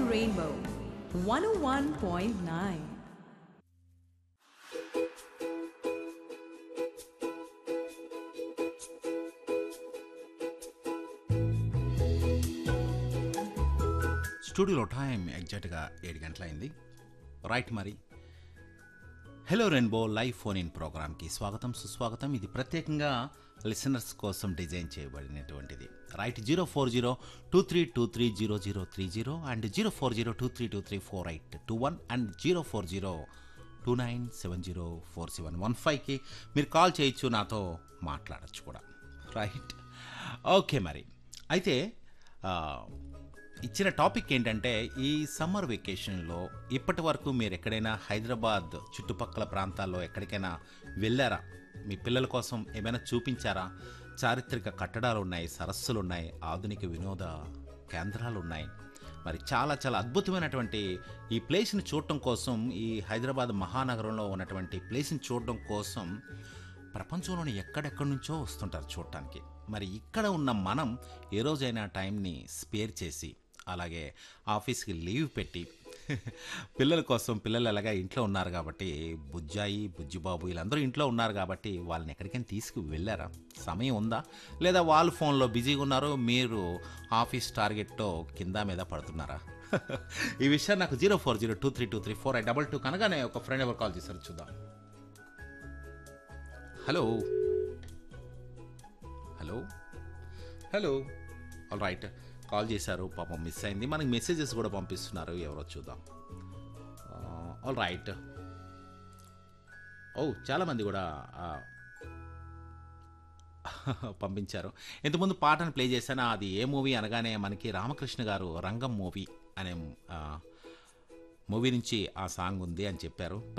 Rainbow 101.9. స్టూడియోలో time ఎగ్జాక్ట్గా ఏడు గంటలైంది రైట్ మరి hello rainbow live phone in ప్రోగ్రామ్కి స్వాగతం సుస్వాగతం ఇది ప్రత్యేకంగా లిసనర్స్ కోసం డిజైన్ చేయబడినటువంటిది right zero four zero two three two three zero zero three zero and zero four zero two three two three four eight two one and zero four zero two nine seven zero four seven one ఫైవ్కి మీరు call చేయొచ్చు నాతో మాట్లాడచ్చు కూడా right okay మరి అయితే ఆ, ఇచ్చిన టాపిక్ ఏంటంటే ఈ సమ్మర్ వెకేషన్లో ఇప్పటి వరకు మీరు ఎక్కడైనా హైదరాబాద్ చుట్టుపక్కల ప్రాంతాల్లో ఎక్కడికైనా వెళ్ళారా మీ పిల్లల కోసం ఏమైనా చూపించారా చారిత్రక కట్టడాలు ఉన్నాయి సరస్సులు ఉన్నాయి ఆధునిక వినోద కేంద్రాలు ఉన్నాయి మరి చాలా చాలా అద్భుతమైనటువంటి ఈ ప్లేస్ని చూడటం కోసం ఈ హైదరాబాద్ మహానగరంలో ఉన్నటువంటి ప్లేస్ని చూడటం కోసం ప్రపంచంలోని ఎక్కడెక్కడి నుంచో వస్తుంటారు చూడటానికి మరి ఇక్కడ ఉన్న మనం ఏ రోజైనా టైంని స్పేర్ చేసి అలాగే ఆఫీస్కి లీవ్ పెట్టి పిల్లల కోసం పిల్లలు ఎలాగా ఇంట్లో ఉన్నారు కాబట్టి బుజ్జాయి బుజ్జిబాబు వీళ్ళందరూ ఇంట్లో ఉన్నారు కాబట్టి వాళ్ళని ఎక్కడికైనా తీసుకు వెళ్ళారా సమయం ఉందా లేదా వాళ్ళు ఫోన్లో బిజీగా ఉన్నారు మీరు ఆఫీస్ టార్గెట్తో కింద మీద పడుతున్నారా ఈ విషయాన్ని నాకు zero four zero two three two three four ఐ డబల్ టూ కనగానే ఒక ఫ్రెండ్ ఎవరు కాల్ చేశారు చూద్దాం hello hello hello all right call చేశారు పాపం మిస్ అయింది మనకి మెసేజెస్ కూడా పంపిస్తున్నారు ఎవరో చూద్దాం ఆల్ రైట్ ఓ చాలామంది కూడా ఆ, పంపించారు ఇంతకుముందు పాటను ప్లే చేశాను అది ఏ మూవీ అనగానే మనకి రామకృష్ణ గారు రంగం మూవీ అనే ఆ, మూవీ నుంచి ఆ సాంగ్ ఉంది అని చెప్పారు